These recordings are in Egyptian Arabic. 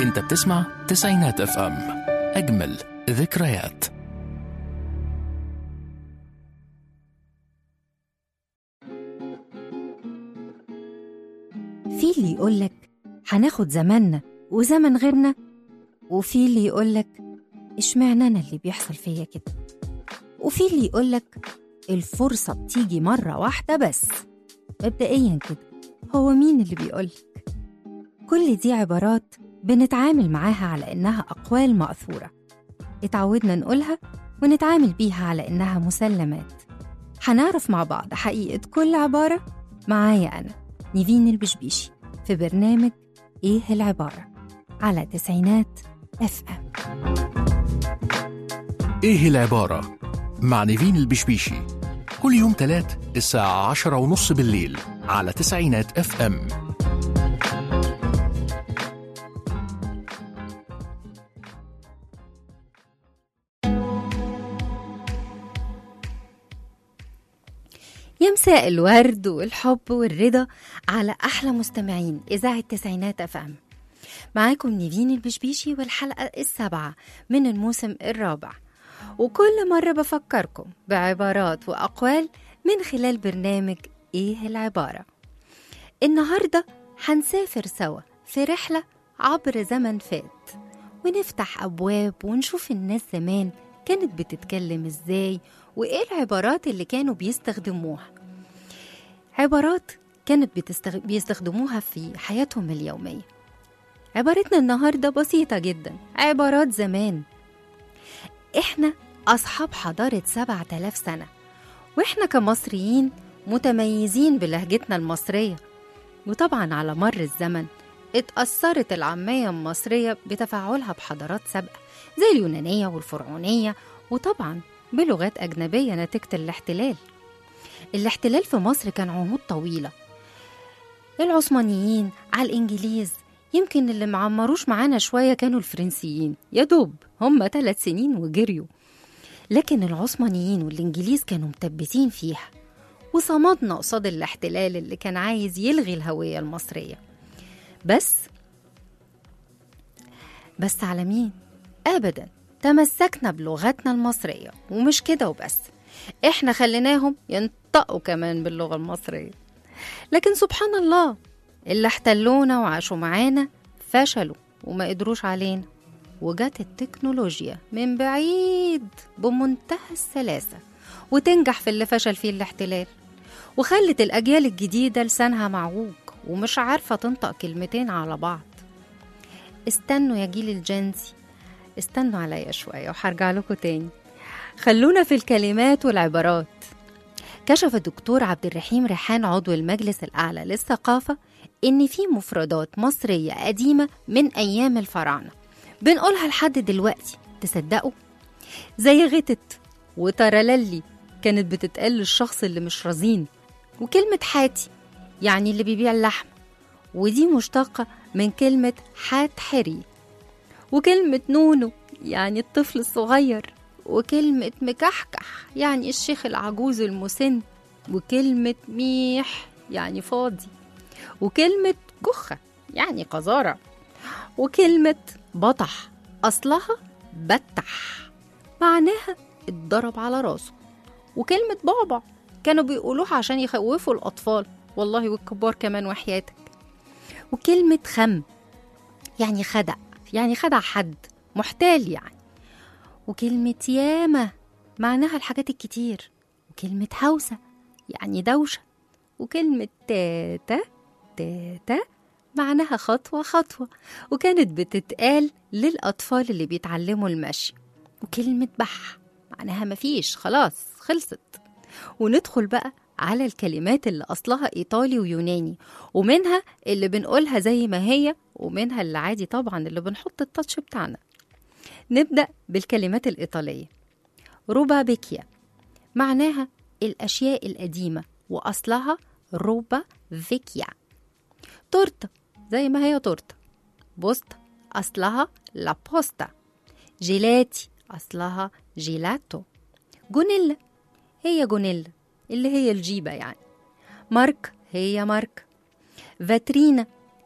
انت بتسمع تسعينات اف ام اجمل ذكريات في اللي يقولك هناخد زماننا وزمن غيرنا وفي اللي يقولك اشمعنى انا اللي بيحصل فيا كده وفي اللي يقولك الفرصة بتيجي مرة واحدة بس مبدئيا كده هو مين اللي بيقولك كل دي عبارات بنتعامل معاها على إنها أقوال مأثورة اتعودنا نقولها ونتعامل بيها على إنها مسلمات هنعرف مع بعض حقيقة كل عبارة معايا أنا نيفين البشبيشي في برنامج إيه العبارة على تسعينات اف ام ايه العبارة مع نيفين البشبيشي كل يوم تلات الساعة عشرة ونص بالليل على تسعينات اف ام يا مساء الورد والحب والرضا على أحلى مستمعين إذاعة تسعينات أف أم معاكم نيفين البشبيشي والحلقة السابعة من الموسم الرابع وكل مرة بفكركم بعبارات وأقوال من خلال برنامج إيه العبارة النهاردة هنسافر سوا في رحلة عبر زمن فات ونفتح أبواب ونشوف الناس زمان كانت بتتكلم إزاي وإيه العبارات اللي كانوا بيستخدموها عبارات كانت بتستغ... بيستخدموها في حياتهم اليومية عبارتنا النهاردة بسيطة جدا عبارات زمان إحنا أصحاب حضارة سبعة آلاف سنة وإحنا كمصريين متميزين بلهجتنا المصرية وطبعا على مر الزمن اتأثرت العامية المصرية بتفاعلها بحضارات سابقة زي اليونانية والفرعونية وطبعا بلغات أجنبية نتيجة الاحتلال الاحتلال في مصر كان عهود طويلة العثمانيين على الإنجليز يمكن اللي معمروش معانا شوية كانوا الفرنسيين يا دوب هم ثلاث سنين وجريوا لكن العثمانيين والإنجليز كانوا مثبتين فيها وصمدنا قصاد الاحتلال اللي كان عايز يلغي الهوية المصرية بس بس على مين؟ أبدا تمسكنا بلغتنا المصرية ومش كده وبس احنا خليناهم ينطقوا كمان باللغة المصرية لكن سبحان الله اللي احتلونا وعاشوا معانا فشلوا وما قدروش علينا وجت التكنولوجيا من بعيد بمنتهى السلاسة وتنجح في اللي فشل فيه الاحتلال وخلت الأجيال الجديدة لسانها معوج ومش عارفة تنطق كلمتين على بعض استنوا يا جيل الجنسي استنوا عليا شوية وهرجع لكم تاني خلونا في الكلمات والعبارات كشف الدكتور عبد الرحيم ريحان عضو المجلس الأعلى للثقافة إن في مفردات مصرية قديمة من أيام الفراعنة بنقولها لحد دلوقتي تصدقوا زي غتت وترللي كانت بتتقال للشخص اللي مش رزين وكلمة حاتي يعني اللي بيبيع اللحم ودي مشتقة من كلمة حات حري وكلمة نونو يعني الطفل الصغير وكلمة مكحكح يعني الشيخ العجوز المسن وكلمة ميح يعني فاضي وكلمة كخة يعني قذارة وكلمة بطح أصلها بتح معناها اتضرب على راسه وكلمة بعبع كانوا بيقولوها عشان يخوفوا الأطفال والله والكبار كمان وحياتك وكلمة خم يعني خدع يعني خدع حد محتال يعني وكلمة ياما معناها الحاجات الكتير وكلمة هوسة يعني دوشة وكلمة تاتا تاتا معناها خطوة خطوة وكانت بتتقال للأطفال اللي بيتعلموا المشي وكلمة بح معناها مفيش خلاص خلصت وندخل بقى على الكلمات اللي أصلها إيطالي ويوناني ومنها اللي بنقولها زي ما هي ومنها اللي عادي طبعا اللي بنحط التاتش بتاعنا نبدأ بالكلمات الإيطالية روبا بيكيا معناها الأشياء القديمة وأصلها روبا فيكيا تورتة زي ما هي تورتة بوستا أصلها لا بوستا جيلاتي أصلها جيلاتو جونيلا هي جونيلا اللي هي الجيبة يعني مارك هي مارك فاترينا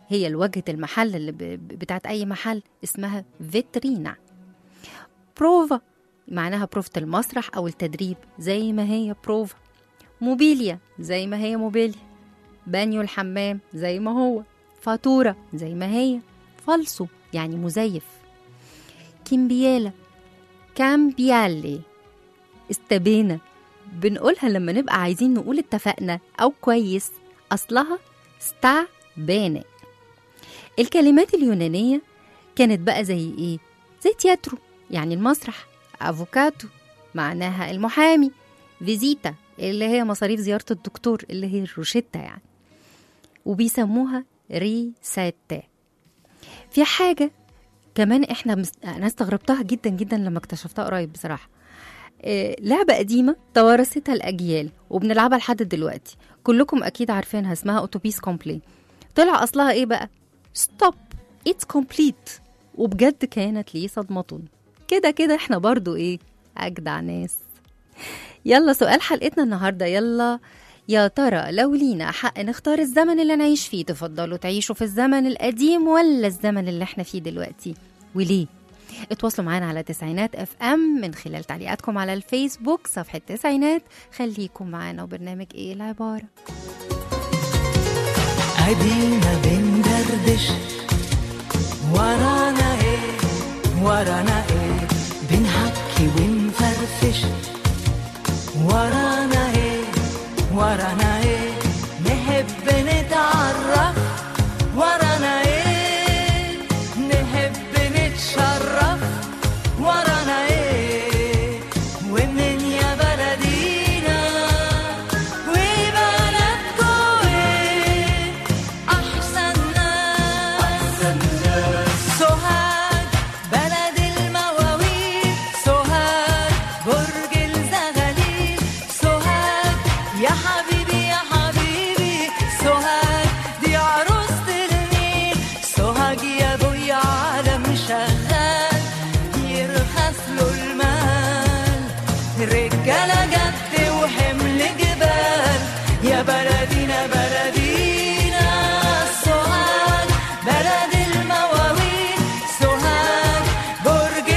هي الواجهة المحل اللي ب- ب- بتاعت أي محل اسمها فيترينا بروفا معناها بروفة المسرح أو التدريب زي ما هي بروفا موبيليا زي ما هي موبيليا بانيو الحمام زي ما هو فاتورة زي ما هي فالسو يعني مزيف كيمبيالا كامبيالي استبينا بنقولها لما نبقى عايزين نقول اتفقنا أو كويس أصلها ستا بيني الكلمات اليونانية كانت بقى زي إيه؟ زي تياترو يعني المسرح أفوكاتو معناها المحامي فيزيتا اللي هي مصاريف زيارة الدكتور اللي هي الروشتة يعني وبيسموها ريساتا في حاجة كمان احنا مس... انا استغربتها جدا جدا لما اكتشفتها قريب بصراحة آه، لعبة قديمة توارثتها الأجيال وبنلعبها لحد دلوقتي كلكم أكيد عارفينها اسمها أوتوبيس كومبلي طلع أصلها إيه بقى؟ ستوب اتس كومبليت وبجد كانت لي صدمة كده كده احنا برضو إيه أجدع ناس يلا سؤال حلقتنا النهاردة يلا يا ترى لو لينا حق نختار الزمن اللي نعيش فيه تفضلوا تعيشوا في الزمن القديم ولا الزمن اللي احنا فيه دلوقتي وليه اتواصلوا معانا على تسعينات اف ام من خلال تعليقاتكم على الفيسبوك صفحة تسعينات خليكم معانا وبرنامج ايه العبارة ادينا بندردش ورانا ايه ورانا ايه بنحكي ونفرفش ورانا ايه ورانا ايه نحب نتعرف ورانا ايه نحب نتشرف ورانا ايه ومنين يا بلدينا وبلدكوا ايه احسن ناس سوهاج بلد المواويل سوهاج برج الزغاليل سوهاج يا حبيبي يا حبيبي سوهاج دي عروسة النيل سوهاج يا ابويا عالم شغال يرخص له المال رجالة جد وحمل جبال يا بلدينا بلدينا سوهاج بلد المواويل سوهاج برج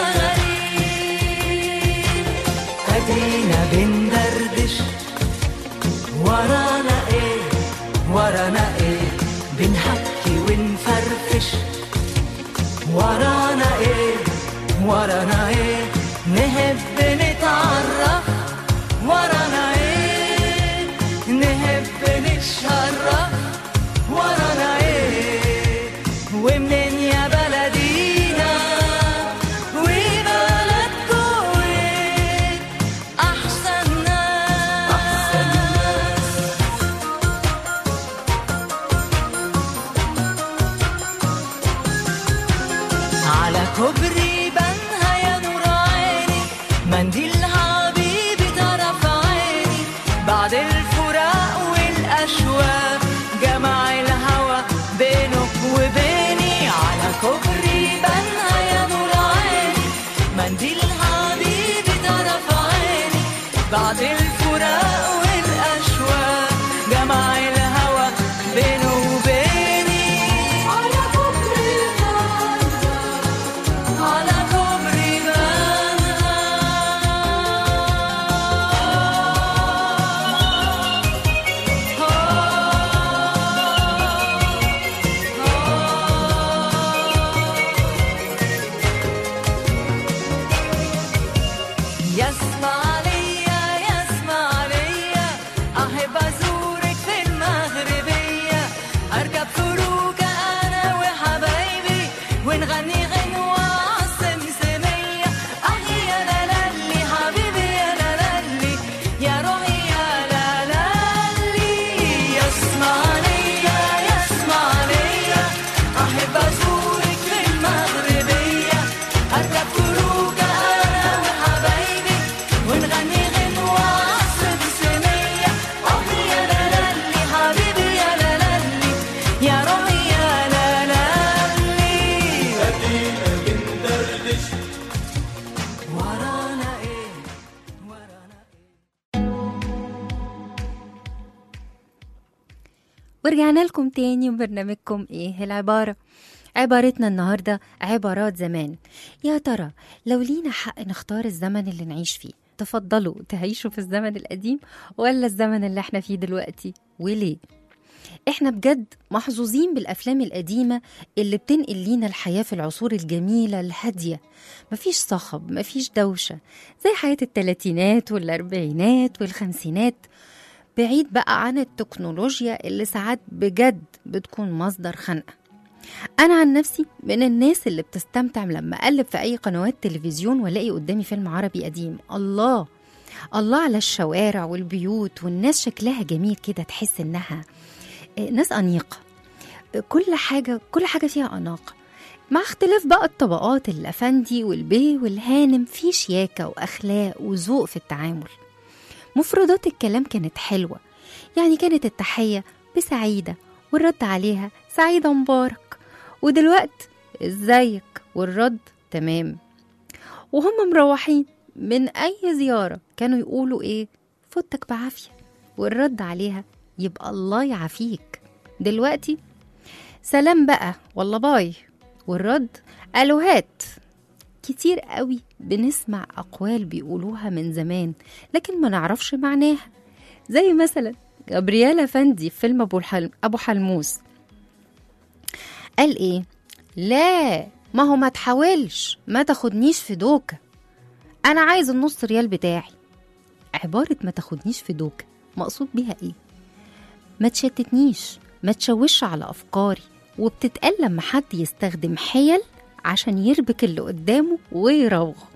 الزغاليل ادينا بندردش ورانا ايه ورانا ايه بنحكي ونفرفش ورانا ايه ورانا ايه نحب نتعرف ورانا ايه نحب نتشرف ورانا ايه ومنين يا بلدينا وبلدكوا ايه احسن ناس على كوبري بنها يا نور عيني منديل حبيبي ورجعنا لكم تاني وبرنامجكم ايه العبارة عبارتنا النهاردة عبارات زمان يا ترى لو لينا حق نختار الزمن اللي نعيش فيه تفضلوا تعيشوا في الزمن القديم ولا الزمن اللي احنا فيه دلوقتي وليه احنا بجد محظوظين بالافلام القديمه اللي بتنقل لينا الحياه في العصور الجميله الهاديه مفيش صخب مفيش دوشه زي حياه التلاتينات والاربعينات والخمسينات بعيد بقى عن التكنولوجيا اللي ساعات بجد بتكون مصدر خنقه انا عن نفسي من الناس اللي بتستمتع لما اقلب في اي قنوات تلفزيون والاقي قدامي فيلم عربي قديم الله الله على الشوارع والبيوت والناس شكلها جميل كده تحس انها ناس أنيقة كل حاجة كل حاجة فيها أناقة مع اختلاف بقى الطبقات الأفندي والبي والهانم في شياكة وأخلاق وذوق في التعامل مفردات الكلام كانت حلوة يعني كانت التحية بسعيدة والرد عليها سعيدة مبارك ودلوقت ازيك والرد تمام وهم مروحين من أي زيارة كانوا يقولوا إيه فوتك بعافية والرد عليها يبقى الله يعافيك دلوقتي سلام بقى والله باي والرد ألوهات كتير قوي بنسمع أقوال بيقولوها من زمان لكن ما نعرفش معناها زي مثلا جابرييلا فندي في فيلم أبو, الحل... أبو حلموس قال إيه لا ما هو ما تحاولش ما تاخدنيش في دوكة أنا عايز النص ريال بتاعي عبارة ما تاخدنيش في دوكة مقصود بيها إيه ما تشتتنيش ما تشوش على أفكاري وبتتقال لما حد يستخدم حيل عشان يربك اللي قدامه ويراوغه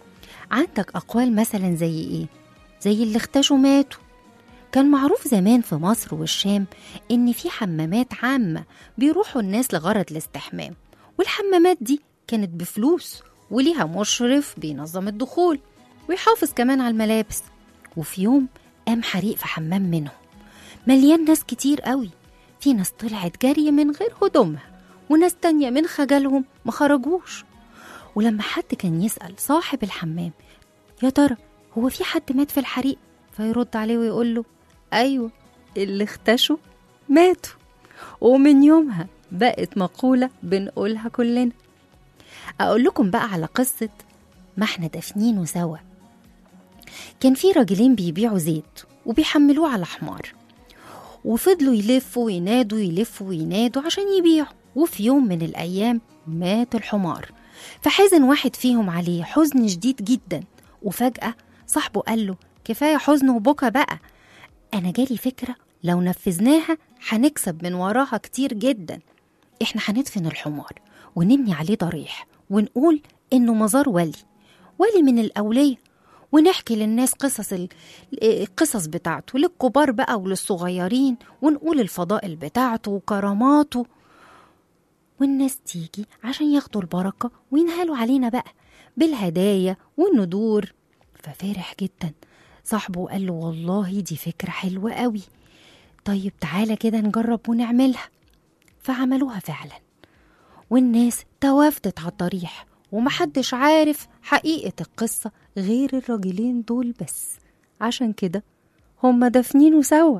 عندك أقوال مثلا زي إيه؟ زي اللي اختشوا ماتوا كان معروف زمان في مصر والشام إن في حمامات عامة بيروحوا الناس لغرض الاستحمام والحمامات دي كانت بفلوس وليها مشرف بينظم الدخول ويحافظ كمان على الملابس وفي يوم قام حريق في حمام منهم مليان ناس كتير قوي في ناس طلعت جري من غير هدومها وناس تانية من خجلهم ما خرجوش ولما حد كان يسأل صاحب الحمام يا ترى هو في حد مات في الحريق فيرد عليه ويقول له أيوة اللي اختشوا ماتوا ومن يومها بقت مقولة بنقولها كلنا أقول لكم بقى على قصة ما احنا دافنينه سوا كان في راجلين بيبيعوا زيت وبيحملوه على حمار وفضلوا يلفوا وينادوا يلفوا وينادوا عشان يبيعوا وفي يوم من الأيام مات الحمار فحزن واحد فيهم عليه حزن شديد جدا وفجأة صاحبه قال له كفاية حزن وبكى بقى أنا جالي فكرة لو نفذناها هنكسب من وراها كتير جدا احنا هندفن الحمار ونبني عليه ضريح ونقول انه مزار ولي ولي من الأولية ونحكي للناس قصص ال- القصص بتاعته للكبار بقى وللصغيرين ونقول الفضائل بتاعته وكراماته والناس تيجي عشان ياخدوا البركة وينهالوا علينا بقى بالهدايا والندور ففرح جدا صاحبه قال له والله دي فكرة حلوة قوي طيب تعالى كده نجرب ونعملها فعملوها فعلا والناس توافدت على الضريح ومحدش عارف حقيقة القصة غير الراجلين دول بس عشان كده هما دافنينه سوا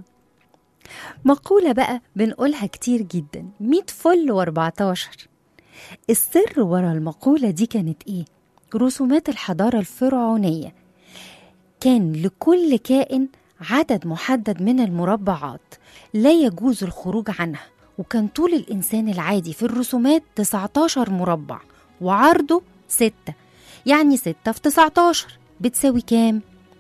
مقولة بقى بنقولها كتير جدا ميت فل واربعتاشر السر ورا المقولة دي كانت ايه؟ رسومات الحضارة الفرعونية كان لكل كائن عدد محدد من المربعات لا يجوز الخروج عنها وكان طول الإنسان العادي في الرسومات 19 مربع وعرضه 6 يعني 6 في 19 بتساوي كام؟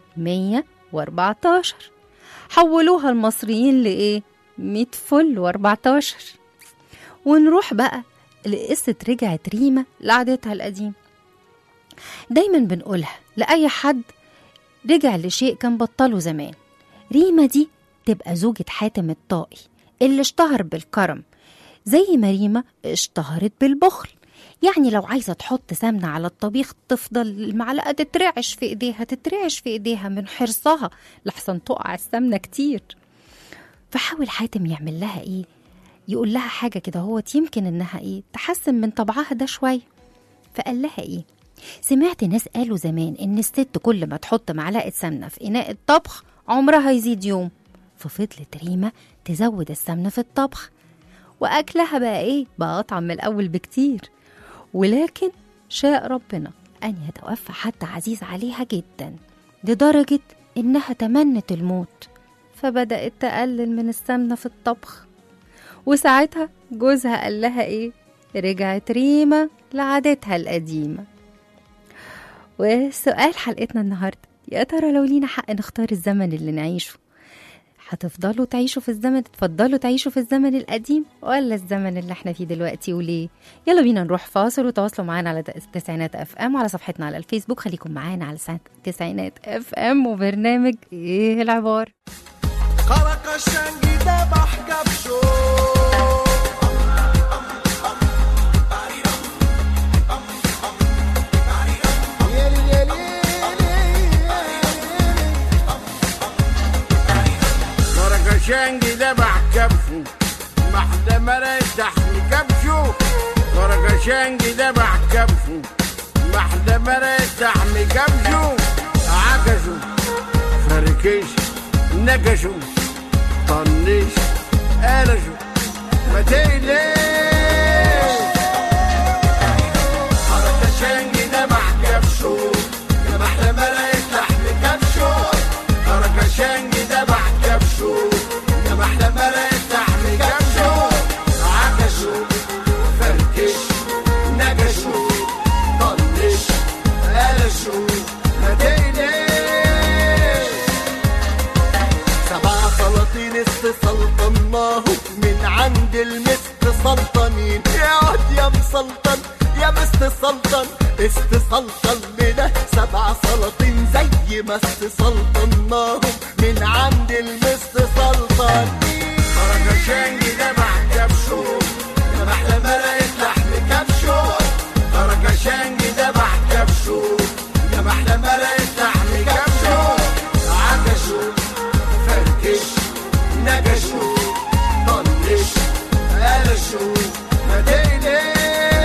114 حولوها المصريين لإيه؟ 100 فل و14 ونروح بقى لقصة رجعت ريما لعادتها القديم دايما بنقولها لأي حد رجع لشيء كان بطله زمان ريما دي تبقى زوجة حاتم الطائي اللي اشتهر بالكرم زي ما ريما اشتهرت بالبخل يعني لو عايزة تحط سمنة على الطبيخ تفضل المعلقة تترعش في ايديها تترعش في ايديها من حرصها لحسن تقع السمنة كتير فحاول حاتم يعمل لها ايه يقول لها حاجة كده هوت يمكن انها ايه تحسن من طبعها ده شوية فقال لها ايه سمعت ناس قالوا زمان ان الست كل ما تحط معلقة سمنة في اناء الطبخ عمرها يزيد يوم ففضلت ريما تزود السمن في الطبخ وأكلها بقى إيه بقى أطعم من الأول بكتير ولكن شاء ربنا أن يتوفى حد عزيز عليها جدا لدرجة إنها تمنت الموت فبدأت تقلل من السمنة في الطبخ وساعتها جوزها قال لها إيه رجعت ريما لعادتها القديمة وسؤال حلقتنا النهاردة يا ترى لو لينا حق نختار الزمن اللي نعيشه هتفضلوا تعيشوا في الزمن تفضلوا تعيشوا في الزمن القديم ولا الزمن اللي احنا فيه دلوقتي وليه يلا بينا نروح فاصل وتواصلوا معانا على تسعينات اف ام وعلى صفحتنا على الفيسبوك خليكم معانا على سنة تسعينات اف ام وبرنامج ايه العبار خرق الشنقي ذبح كبشه خرق الشنقي ذبح كبشه محدة مرة تحمي كبشه خرق الشنقي ذبح كبشه محدة مرة تحمي كبشه عكشوا فركش نكشوا طنش قلشوا ما تقلقش حركة شنجي ذبح كبشه ذبح لما لقيت لحم كبشه حركة شنجي ذبح كبشه ذبح لما لقيت لحم كبشه عكشوا فركش نكشوا طنش قلشوا ما تقلقش سبع سلاطين استسلطناهم من عند المست سلطنين يقعد يا مسلطن يا مست سلطن استسلطن لنا سبع سلاطين زي ما استسلطناهم من عند المست سلطنين حركة شنجي ذبح كبشه ذبح لما لقيت لحم كبشه حركة شنجي ذبح كبشه ذبح لما لقيت لحم كبشه عكشوا فركش نكشوا طنش قلشوا ما تقلقش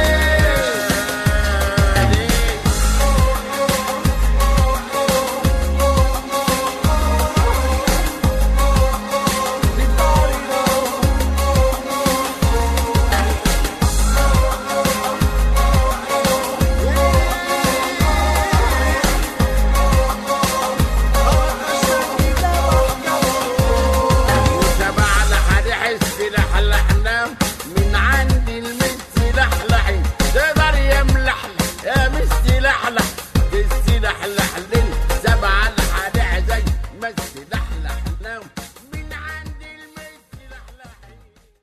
وسبع لحد حس لحلحنا من عند المس لحلحي تقدر يا ملحلح يا مس لحلح مس لحلح لنا سبع لحد زي مس لحلحنا من عند المس لحلحي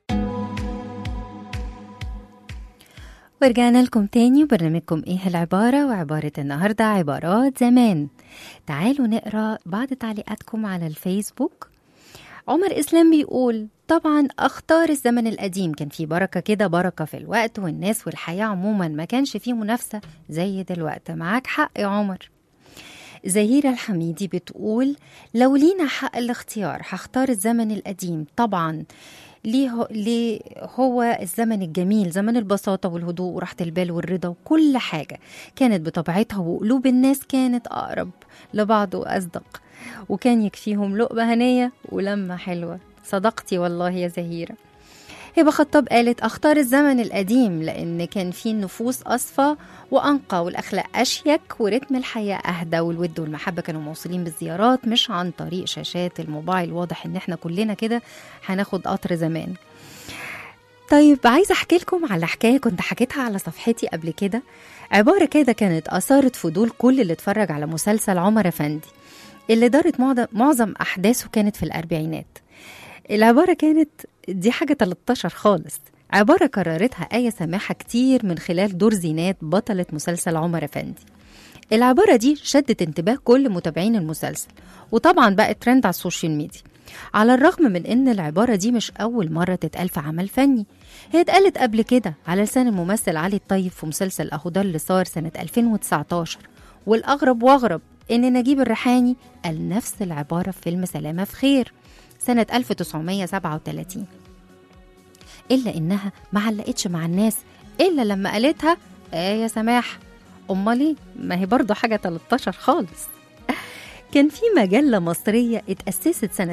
ورجعنا لكم تاني وبرنامجكم ايه العبارة وعبارة النهاردة عبارات زمان تعالوا نقرا بعض تعليقاتكم على الفيسبوك عمر اسلام بيقول طبعا اختار الزمن القديم كان في بركة كده بركة في الوقت والناس والحياة عموما ما كانش فيه منافسة زي دلوقتي معاك حق يا عمر زهيرة الحميدي بتقول لو لينا حق الاختيار هختار الزمن القديم طبعا ليه هو, ليه هو الزمن الجميل زمن البساطة والهدوء وراحة البال والرضا وكل حاجة كانت بطبيعتها وقلوب الناس كانت أقرب لبعض وأصدق وكان يكفيهم لقمة هنية ولمة حلوة صدقتي والله يا زهيرة هبة خطاب قالت أختار الزمن القديم لأن كان فيه النفوس أصفى وأنقى والأخلاق أشيك ورتم الحياة أهدى والود والمحبة كانوا موصولين بالزيارات مش عن طريق شاشات الموبايل واضح إن إحنا كلنا كده هناخد قطر زمان طيب عايزة أحكي لكم على حكاية كنت حكيتها على صفحتي قبل كده عبارة كده كانت أثارت فضول كل اللي اتفرج على مسلسل عمر أفندي اللي دارت معظم- معظم أحداثه كانت في الأربعينات العبارة كانت دي حاجة 13 خالص عبارة كررتها آية سماحة كتير من خلال دور زينات بطلة مسلسل عمر أفندي العبارة دي شدت انتباه كل متابعين المسلسل وطبعا بقت ترند على السوشيال ميديا على الرغم من ان العبارة دي مش أول مرة تتقال في عمل فني هي اتقالت قبل كده على لسان الممثل علي الطيب في مسلسل أهو ده اللي صار سنة 2019 والأغرب وأغرب إن نجيب الريحاني قال نفس العبارة في فيلم سلامة في خير سنة 1937 إلا إنها ما علقتش مع الناس إلا لما قالتها آه يا سماح أمال إيه؟ ما هي برضه حاجة 13 خالص كان في مجلة مصرية اتأسست سنة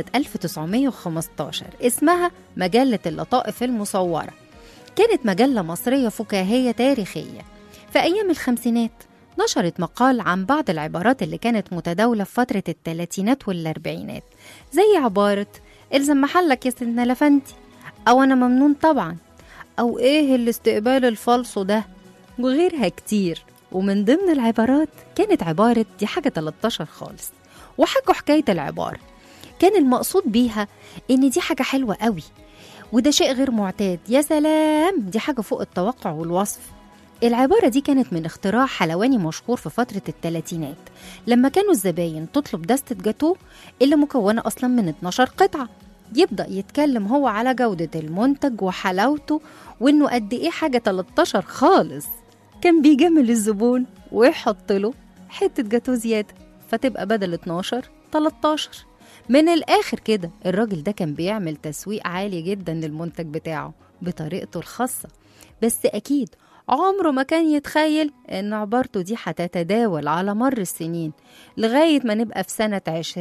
1915 اسمها مجلة اللطائف المصورة كانت مجلة مصرية فكاهية تاريخية في أيام الخمسينات نشرت مقال عن بعض العبارات اللي كانت متداولة في فترة الثلاثينات والأربعينات زي عبارة إلزم محلك يا سيدنا لفندي أو أنا ممنون طبعا أو إيه الاستقبال الفالصو ده وغيرها كتير ومن ضمن العبارات كانت عبارة دي حاجة 13 خالص وحكوا حكاية العبارة كان المقصود بيها إن دي حاجة حلوة قوي وده شيء غير معتاد يا سلام دي حاجة فوق التوقع والوصف العبارة دي كانت من اختراع حلواني مشهور في فترة الثلاثينات لما كانوا الزباين تطلب دستة جاتوه اللي مكونة أصلا من 12 قطعة يبدأ يتكلم هو على جودة المنتج وحلاوته وإنه قد إيه حاجة 13 خالص كان بيجمل الزبون ويحط له حتة جاتوه زيادة فتبقى بدل 12 13 من الآخر كده الراجل ده كان بيعمل تسويق عالي جدا للمنتج بتاعه بطريقته الخاصة بس أكيد عمره ما كان يتخيل إن عبارته دي هتتداول على مر السنين لغاية ما نبقى في سنة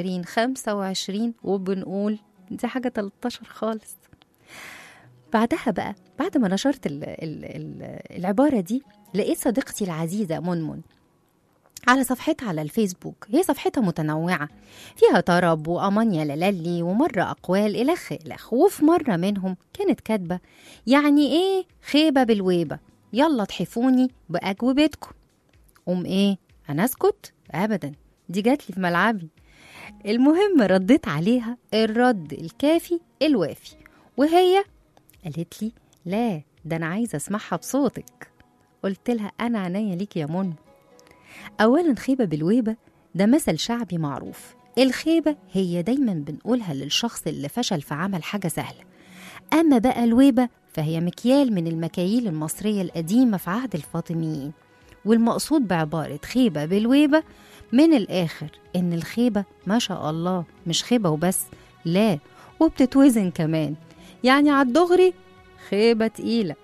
2025 وبنقول دي حاجة 13 خالص بعدها بقى بعد ما نشرت ال ال ال العبارة دي لقيت صديقتي العزيزة منمن على صفحتها على الفيسبوك هي صفحتها متنوعة فيها طرب وأمانيا لالي ومرة أقوال إلخ إلخ وفي مرة منهم كانت كاتبة يعني إيه خيبة بالويبة يلا تحفوني بأجوبتكم قوم إيه أنا أسكت أبدا دي جات لي في ملعبي المهم رديت عليها الرد الكافي الوافي وهي قالت لي لا ده أنا عايزة أسمعها بصوتك قلت لها أنا عينيا ليك يا منى أولا خيبة بالويبة ده مثل شعبي معروف الخيبة هي دايما بنقولها للشخص اللي فشل في عمل حاجة سهلة أما بقى الويبة فهي مكيال من المكاييل المصرية القديمة في عهد الفاطميين والمقصود بعبارة خيبة بالويبة من الآخر إن الخيبة ما شاء الله مش خيبة وبس لا وبتتوزن كمان يعني على الدغري خيبة تقيلة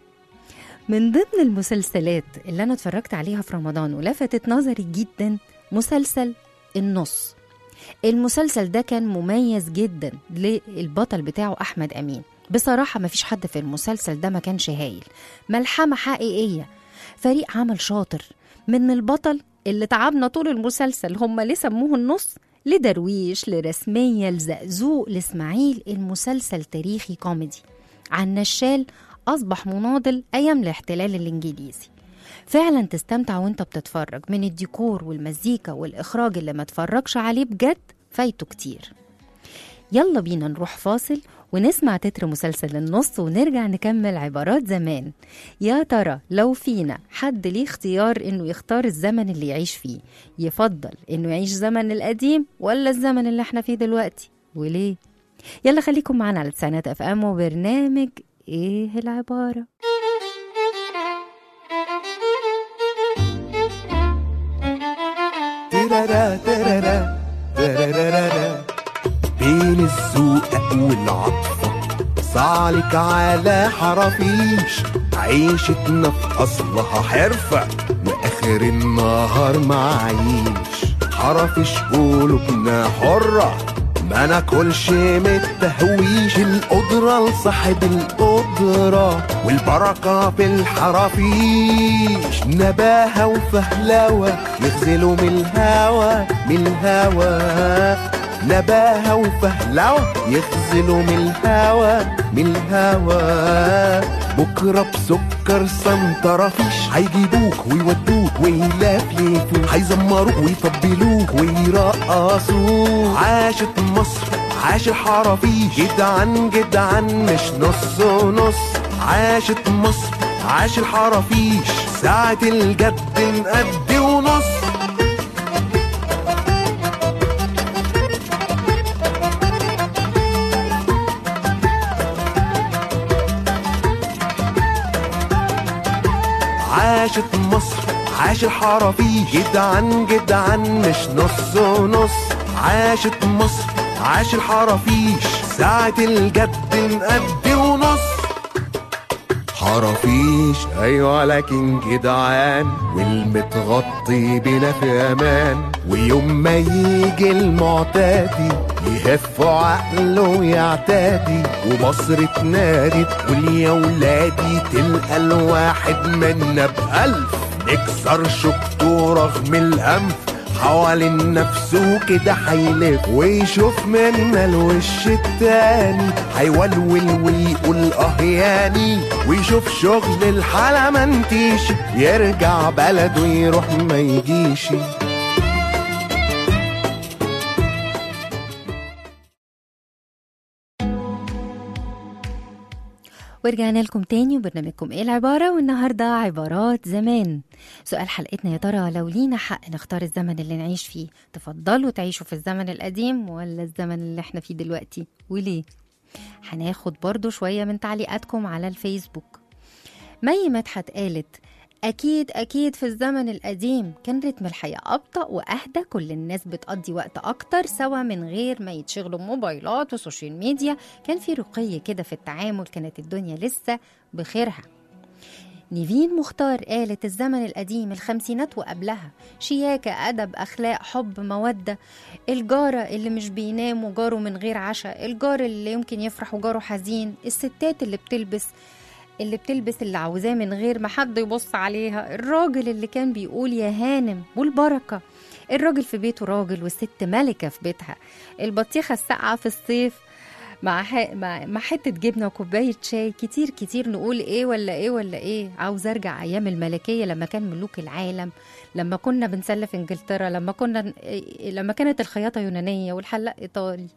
من ضمن المسلسلات اللي أنا اتفرجت عليها في رمضان ولفتت نظري جدا مسلسل النص المسلسل ده كان مميز جدا للبطل بتاعه أحمد أمين بصراحة مفيش حد في المسلسل ده ما كانش هايل ملحمة حقيقية فريق عمل شاطر من البطل اللي تعبنا طول المسلسل هم ليه سموه النص لدرويش لرسمية لزقزوق لإسماعيل المسلسل تاريخي كوميدي عن نشال أصبح مناضل أيام الاحتلال الإنجليزي فعلا تستمتع وانت بتتفرج من الديكور والمزيكا والإخراج اللي ما تفرجش عليه بجد فايته كتير يلا بينا نروح فاصل ونسمع تتر مسلسل النص ونرجع نكمل عبارات زمان يا ترى لو فينا حد ليه اختيار انه يختار الزمن اللي يعيش فيه يفضل انه يعيش زمن القديم ولا الزمن اللي احنا فيه دلوقتي وليه يلا خليكم معانا على تسعينات اف ام وبرنامج ايه العباره ترارا ترارا ترارارارا بين الذوق والعطفة صعلك على حرافيش عيشتنا في أصلها حرفة وآخر النهار معيش حرافيش قلوبنا حرة ما ناكلش من التهويش القدرة لصاحب القدرة والبركة في الحرافيش نباهة وفهلوة يغزلوا من الهوى من الهوى نباهة وفهلوة يغزلوا من الهوى من الهوى بكرة بسكر سنترة فيش هيجيبوك ويودوك ويلفلفوك هيزمروك ويطبلوك ويرقصوك عاشت مصر عاش الحرافيش جدعان جدعان مش نص ونص عاشت مصر عاش الحرافيش ساعة الجد نقد ونص عاشت مصر عاش الحرافيش جدعان جدعان مش نص ونص عاشت مصر عاش الحرافيش ساعة الجد نقد ونص حرافيش ايوه لكن جدعان والمتغطي بنا في امان ويوم ما يجي المعتادي يهف عقله ويعتادي ومصر تنادي تقول يا ولادي تلقى الواحد منا بألف نكسر شوكته رغم الأنف حوالين نفسه كده هيلف ويشوف منا الوش التاني هيولول ويقول اه ياني ويشوف شغل الحالة منتيش يرجع بلده يروح ما يجيش ورجعنا لكم تاني وبرنامجكم ايه العبارة والنهاردة عبارات زمان سؤال حلقتنا يا ترى لو لينا حق نختار الزمن اللي نعيش فيه تفضلوا تعيشوا في الزمن القديم ولا الزمن اللي احنا فيه دلوقتي وليه هناخد برضو شوية من تعليقاتكم على الفيسبوك مي مدحت قالت أكيد أكيد في الزمن القديم كان رتم الحياة أبطأ وأهدى كل الناس بتقضي وقت أكتر سوا من غير ما يتشغلوا بموبايلات وسوشيال ميديا كان في رقي كده في التعامل كانت الدنيا لسه بخيرها نيفين مختار قالت الزمن القديم الخمسينات وقبلها شياكة أدب أخلاق حب مودة الجارة اللي مش بينام وجاره من غير عشاء الجار اللي يمكن يفرح وجاره حزين الستات اللي بتلبس اللي بتلبس اللي عاوزاه من غير ما حد يبص عليها الراجل اللي كان بيقول يا هانم والبركة الراجل في بيته راجل والست ملكة في بيتها البطيخة الساقعة في الصيف مع ح... مع مع حتة جبنة وكوباية شاي كتير كتير نقول ايه ولا ايه ولا ايه عاوز ارجع ايام الملكية لما كان ملوك العالم لما كنا بنسلف انجلترا لما كنا لما كانت الخياطة يونانية والحلاق ايطالي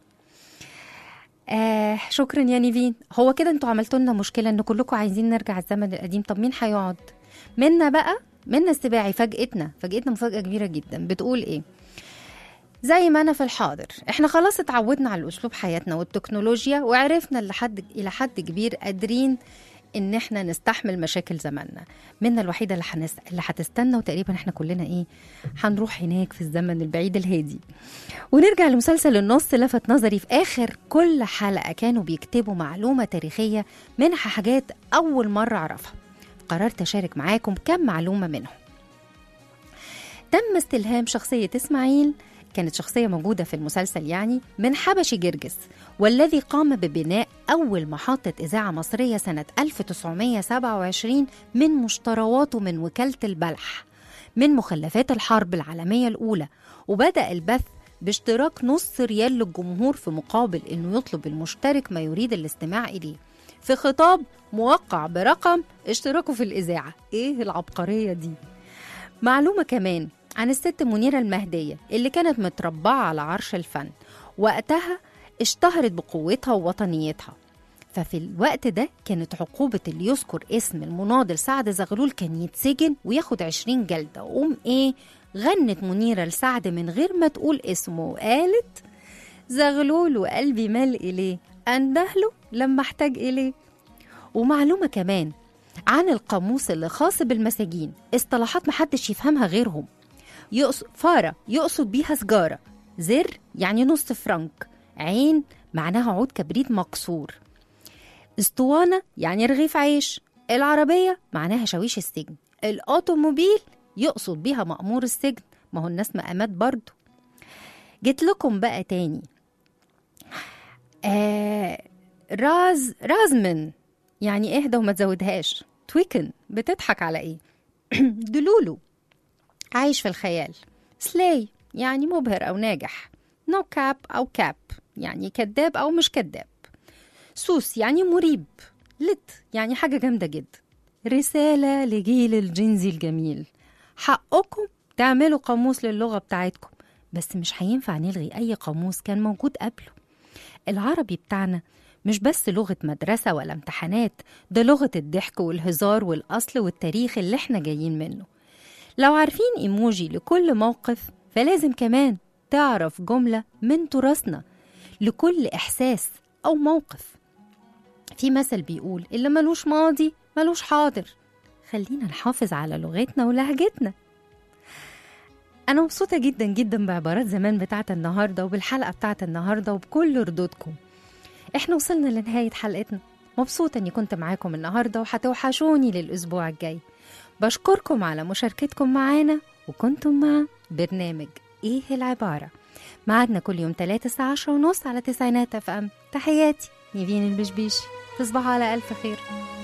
آه شكرا يا نيفين هو كده انتوا عملتوا لنا مشكله ان كلكم عايزين نرجع الزمن القديم طب مين هيقعد منا بقى منا السباعي فاجئتنا فاجئتنا مفاجاه كبيره جدا بتقول ايه زي ما انا في الحاضر احنا خلاص اتعودنا على اسلوب حياتنا والتكنولوجيا وعرفنا لحد الى حد كبير قادرين ان احنا نستحمل مشاكل زماننا منا الوحيده اللي حنس... اللي هتستنى وتقريبا احنا كلنا ايه هنروح هناك في الزمن البعيد الهادي ونرجع لمسلسل النص لفت نظري في اخر كل حلقه كانوا بيكتبوا معلومه تاريخيه منها حاجات اول مره اعرفها قررت اشارك معاكم كم معلومه منهم تم استلهام شخصيه اسماعيل كانت شخصية موجودة في المسلسل يعني من حبشي جرجس والذي قام ببناء أول محطة إذاعة مصرية سنة 1927 من مشترواته من وكالة البلح من مخلفات الحرب العالمية الأولى وبدأ البث باشتراك نص ريال للجمهور في مقابل انه يطلب المشترك ما يريد الاستماع اليه في خطاب موقع برقم اشتراكه في الاذاعه ايه العبقريه دي معلومه كمان عن الست منيره المهديه اللي كانت متربعه على عرش الفن وقتها اشتهرت بقوتها ووطنيتها ففي الوقت ده كانت عقوبة اللي يذكر اسم المناضل سعد زغلول كان يتسجن وياخد عشرين جلدة وقوم ايه غنت منيرة لسعد من غير ما تقول اسمه وقالت زغلول وقلبي مال إليه أندهله لما احتاج إليه ومعلومة كمان عن القاموس اللي خاص بالمساجين اصطلاحات محدش يفهمها غيرهم يقصد فارة يقصد بيها سجارة زر يعني نص فرنك عين معناها عود كبريت مكسور اسطوانة يعني رغيف عيش العربية معناها شاويش السجن الأوتوموبيل يقصد بيها مأمور السجن ما هو الناس مقامات برضو جيت لكم بقى تاني آه راز رازمن يعني اهدى وما تزودهاش تويكن بتضحك على ايه دلولو عايش في الخيال سلاي يعني مبهر او ناجح نو كاب او كاب يعني كذاب او مش كذاب سوس يعني مريب لت يعني حاجة جامدة جدا رسالة لجيل الجنزي الجميل حقكم تعملوا قاموس للغة بتاعتكم بس مش هينفع نلغي أي قاموس كان موجود قبله العربي بتاعنا مش بس لغة مدرسة ولا امتحانات ده لغة الضحك والهزار والأصل والتاريخ اللي احنا جايين منه لو عارفين ايموجي لكل موقف فلازم كمان تعرف جملة من تراثنا لكل إحساس أو موقف في مثل بيقول اللي ملوش ماضي ملوش حاضر خلينا نحافظ على لغتنا ولهجتنا أنا مبسوطة جدا جدا بعبارات زمان بتاعت النهاردة وبالحلقة بتاعت النهاردة وبكل ردودكم احنا وصلنا لنهاية حلقتنا مبسوطة إني كنت معاكم النهاردة وهتوحشوني للأسبوع الجاي بشكركم على مشاركتكم معانا وكنتم مع برنامج إيه العبارة معادنا كل يوم 3 الساعة 10 ونص على تسعينات اف ام تحياتي نيفين البشبيشي تصبحوا على ألف خير